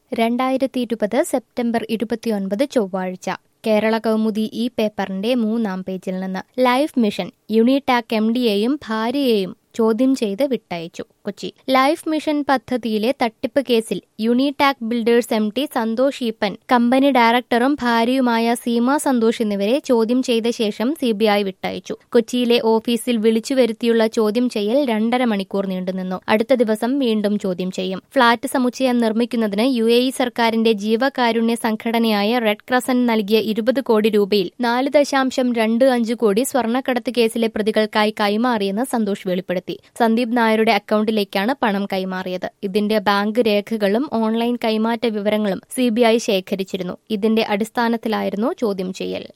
രണ്ടായിരത്തി ഇരുപത് സെപ്റ്റംബർ ഇരുപത്തിയൊൻപത് ചൊവ്വാഴ്ച കേരള കൗമുദി ഈ പേപ്പറിന്റെ മൂന്നാം പേജിൽ നിന്ന് ലൈഫ് മിഷൻ യുണിടാക് എം ഡിയെയും ഭാര്യയെയും ചോദ്യം ചെയ്ത് വിട്ടയച്ചു കൊച്ചി ലൈഫ് മിഷൻ പദ്ധതിയിലെ തട്ടിപ്പ് കേസിൽ Unitac builders M T Santhosh Eappen company ഡയറക്ടറും ഭാര്യയുമായ സീമ സന്തോഷ് എന്നിവരെ ചോദ്യം ചെയ്ത ശേഷം സിബിഐ വിട്ടയച്ചു കൊച്ചിയിലെ ഓഫീസിൽ വിളിച്ചു വരുത്തിയുള്ള ചോദ്യം ചെയ്യൽ രണ്ടര മണിക്കൂർ നീണ്ടുനിന്നു അടുത്ത ദിവസം വീണ്ടും ചോദ്യം ചെയ്യും ഫ്ളാറ്റ് സമുച്ചയം നിർമ്മിക്കുന്നതിന് യു എ ഇ സർക്കാരിന്റെ ജീവകാരുണ്യ സംഘടനയായ റെഡ് ക്രസന്റ് നൽകിയ ഇരുപത് കോടി രൂപയിൽ നാല് ദശാംശം രണ്ട് അഞ്ച് കോടി സ്വർണ്ണക്കടത്ത് കേസിലെ പ്രതികൾക്കായി കൈമാറിയെന്ന് സന്തോഷ് വെളിപ്പെടുത്തി സന്ദീപ് നായരുടെ അക്കൌണ്ടിലേക്കാണ് പണം കൈമാറിയത് ഇതിന്റെ ബാങ്ക് രേഖകളും ഓൺലൈൻ കൈമാറ്റ വിവരങ്ങളും സിബിഐ ശേഖരിച്ചിരുന്നു ഇതിന്റെ അടിസ്ഥാനത്തിലായിരുന്നു ചോദ്യം ചെയ്യൽ